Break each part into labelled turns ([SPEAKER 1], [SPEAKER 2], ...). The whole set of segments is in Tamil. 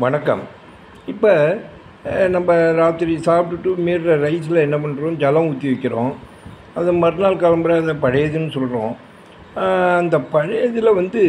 [SPEAKER 1] வணக்கம் இப்போ நம்ம ராத்திரி சாப்பிட்டுட்டு மீறுற ரைஸில் என்ன பண்ணுறோம் ஜலம் ஊற்றி வைக்கிறோம் அது மறுநாள் கிளம்புற அந்த பழையதுன்னு சொல்கிறோம் அந்த பழையதில் வந்து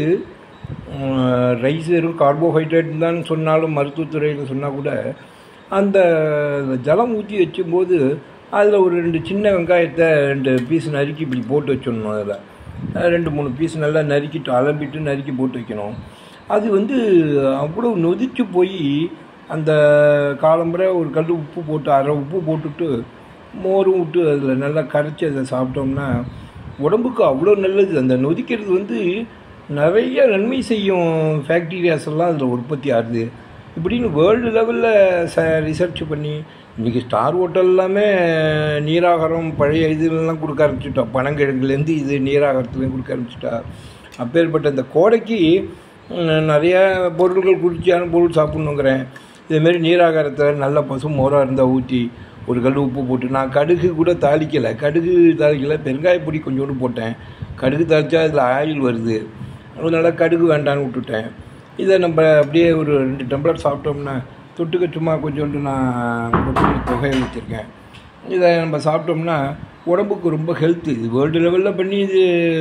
[SPEAKER 1] ரைஸ் வெறும் கார்போஹைட்ரேட் தான் சொன்னாலும் மருத்துவத்துறையில் சொன்னால் கூட அந்த ஜலம் ஊற்றி வச்சும்போது அதில் ஒரு ரெண்டு சின்ன வெங்காயத்தை ரெண்டு பீஸ் நறுக்கி இப்படி போட்டு வச்சிடணும் அதில் ரெண்டு மூணு பீஸ் நல்லா நறுக்கிட்டு அலம்பிட்டு நறுக்கி போட்டு வைக்கணும் அது வந்து அவ்வளோ நொதிச்சு போய் அந்த காலம்புரை ஒரு கல் உப்பு போட்டு அரை உப்பு போட்டுட்டு மோரும் விட்டு அதில் நல்லா கரைச்சி அதை சாப்பிட்டோம்னா உடம்புக்கு அவ்வளோ நல்லது அந்த நொதிக்கிறது வந்து நிறைய நன்மை செய்யும் ஃபேக்டீரியாஸ் எல்லாம் அதில் உற்பத்தி ஆகுது இப்படின்னு வேர்ல்டு லெவலில் ச ரிசர்ச் பண்ணி இன்றைக்கி ஸ்டார் ஹோட்டல் எல்லாமே நீராகாரம் பழைய இதுலலாம் கொடுக்க ஆரம்பிச்சுட்டா பனங்கிழங்குலேருந்து இது நீராகாரத்துலேயும் கொடுக்க ஆரம்பிச்சுட்டா அப்பேற்பட்ட இந்த கோடைக்கு நிறைய பொருட்கள் குளிர்ச்சியான பொருள் சாப்பிட்ணுங்கிறேன் இதேமாரி நீராகாரத்தை நல்ல பசு மோராக இருந்தால் ஊற்றி ஒரு கல் உப்பு போட்டு நான் கடுகு கூட தாளிக்கலை கடுகு தாளிக்கலை பெருங்காயப்பொடி கொஞ்சோண்டு போட்டேன் கடுகு தாளித்தா அதில் ஆயில் வருது அதனால் கடுகு வேண்டான்னு விட்டுட்டேன் இதை நம்ம அப்படியே ஒரு ரெண்டு டம்ளர் சாப்பிட்டோம்னா தொட்டுக்க சும்மா கொஞ்சோண்டு நான் கொத்தமல்லி தொகையை வச்சுருக்கேன் இதை நம்ம சாப்பிட்டோம்னா உடம்புக்கு ரொம்ப ஹெல்த்து இது வேர்ல்டு லெவலில் பண்ணி இது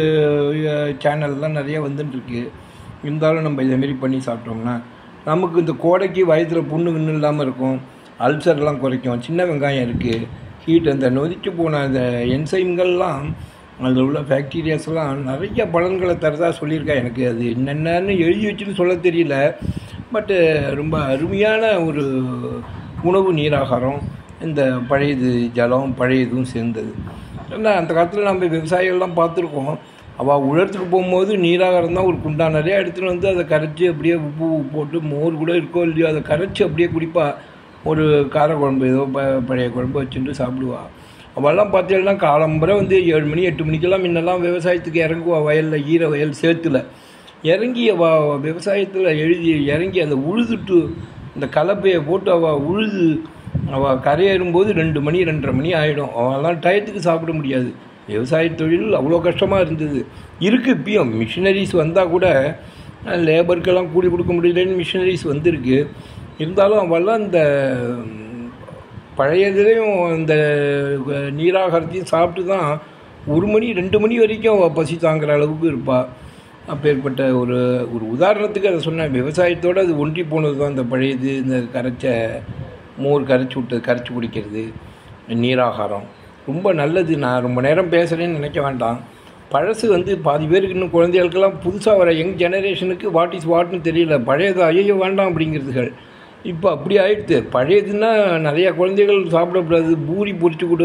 [SPEAKER 1] சேனல்லாம் நிறைய வந்துட்டுருக்கு இருந்தாலும் நம்ம இதேமாரி பண்ணி சாப்பிட்டோம்னா நமக்கு இந்த கோடைக்கு வயத்தில் புண்ணு கிண்ணு இல்லாமல் இருக்கும் அல்சர்லாம் குறைக்கும் சின்ன வெங்காயம் இருக்குது ஹீட் அந்த நொதிச்சு போன அந்த என்சைம்கள்லாம் அதில் உள்ள ஃபேக்டீரியாஸ்லாம் நிறைய பலன்களை தரதா சொல்லியிருக்கா எனக்கு அது என்னென்னு எழுதி வச்சுன்னு சொல்ல தெரியல பட்டு ரொம்ப அருமையான ஒரு உணவு நீராகாரம் இந்த பழையது ஜலம் பழையதும் சேர்ந்தது ஏன்னா அந்த காலத்தில் நம்ம விவசாயிகள்லாம் பார்த்துருக்கோம் அவள் உழறத்துக்கு போகும்போது நீராகாரம் தான் ஒரு குண்டா நிறையா எடுத்துகிட்டு வந்து அதை கரைச்சி அப்படியே உப்பு போட்டு மோர் கூட இருக்கோ இல்லையோ அதை கரைச்சி அப்படியே குடிப்பா ஒரு கார குழம்பு ஏதோ ப பழைய குழம்பு வச்சுட்டு சாப்பிடுவா அவெல்லாம் பார்த்தீங்கன்னா காலம்பரை வந்து ஏழு மணி எட்டு மணிக்கெல்லாம் முன்னெல்லாம் விவசாயத்துக்கு இறங்குவா வயலில் ஈர வயல் சேத்துல இறங்கி அவள் விவசாயத்தில் எழுதி இறங்கி அந்த உழுதுட்டு இந்த கலப்பையை போட்டு அவள் உழுது அவள் கரையேறும்போது ரெண்டு மணி ரெண்டரை மணி ஆகிடும் அவெல்லாம் டயத்துக்கு சாப்பிட முடியாது விவசாய தொழில் அவ்வளோ கஷ்டமாக இருந்தது இருக்குது இப்பயும் மிஷினரிஸ் வந்தால் கூட லேபருக்கெல்லாம் கூலி கொடுக்க முடியலன்னு மிஷினரிஸ் வந்திருக்கு இருந்தாலும் அவெல்லாம் இந்த பழையதுலேயும் இந்த நீராகாரத்தையும் சாப்பிட்டு தான் ஒரு மணி ரெண்டு மணி வரைக்கும் அவள் பசி தாங்குற அளவுக்கு இருப்பாள் அப்பேற்பட்ட ஒரு ஒரு உதாரணத்துக்கு அதை சொன்னேன் விவசாயத்தோடு அது ஒன்றி போனது தான் இந்த பழையது இந்த கரைச்ச மோர் கரைச்சி விட்டது கரைச்சி குடிக்கிறது நீராகாரம் ரொம்ப நல்லது நான் ரொம்ப நேரம் பேசுகிறேன்னு நினைக்க வேண்டாம் பழசு வந்து பாதி பேருக்கு இன்னும் குழந்தைகளுக்கெல்லாம் புதுசாக வர யங் ஜெனரேஷனுக்கு வாட் இஸ் வாட்னு தெரியல பழையது ஐயோ வேண்டாம் அப்படிங்கிறதுகள் இப்போ அப்படி ஆயிடுத்து பழையதுன்னா நிறையா குழந்தைகள் சாப்பிடக்கூடாது பூரி பொரிச்சு கொடு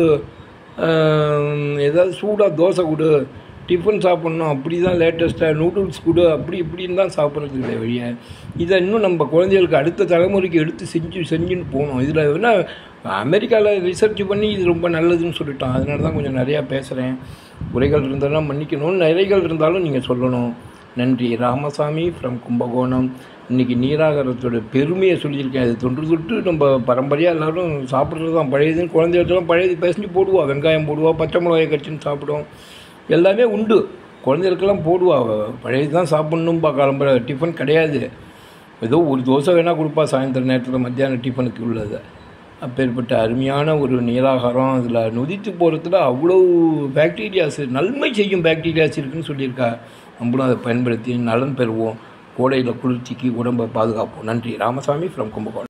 [SPEAKER 1] ஏதாவது சூடாக தோசை கொடு டிஃபன் சாப்பிட்ணும் அப்படி தான் லேட்டஸ்ட்டாக நூடுல்ஸ் கொடு அப்படி இப்படின்னு தான் சாப்பிட்றது இல்லை வழிய இதை இன்னும் நம்ம குழந்தைகளுக்கு அடுத்த தலைமுறைக்கு எடுத்து செஞ்சு செஞ்சுன்னு போகணும் இதில் என்ன அமெரிக்காவில் ரிசர்ச் பண்ணி இது ரொம்ப நல்லதுன்னு சொல்லிட்டோம் அதனால தான் கொஞ்சம் நிறையா பேசுகிறேன் குறைகள் இருந்தாலும் மன்னிக்கணும் நிறைகள் இருந்தாலும் நீங்கள் சொல்லணும் நன்றி ராமசாமி ஃப்ரம் கும்பகோணம் இன்றைக்கி நீராகாரத்தோட பெருமையை சொல்லியிருக்கேன் அது தொன்று தொட்டு நம்ம பரம்பரையாக எல்லோரும் சாப்பிட்றது தான் பழையதுன்னு குழந்தைகளுக்கெல்லாம் பழையது பேசிஞ்சு போடுவா வெங்காயம் போடுவா பச்சை மிளகாய் கட்சின்னு சாப்பிடும் எல்லாமே உண்டு குழந்தைகளுக்கெல்லாம் போடுவா பழையது தான் சாப்பிட்ணும்பா கிளம்புற டிஃபன் கிடையாது ஏதோ ஒரு தோசை வேணால் கொடுப்பா சாயந்தர நேரத்தில் மத்தியானம் டிஃபனுக்கு உள்ளது அப்பேற்பட்ட அருமையான ஒரு நீராகாரம் அதில் நொதித்து போகிறதுல அவ்வளோ பாக்டீரியாஸ் நன்மை செய்யும் பாக்டீரியாஸ் இருக்குதுன்னு சொல்லியிருக்கா நம்மளும் அதை பயன்படுத்தி நலன் பெறுவோம் கோடையில் குளிர்ச்சிக்கு உடம்பை பாதுகாப்போம் நன்றி ராமசாமி ஃப்ரம் கும்பகோணம்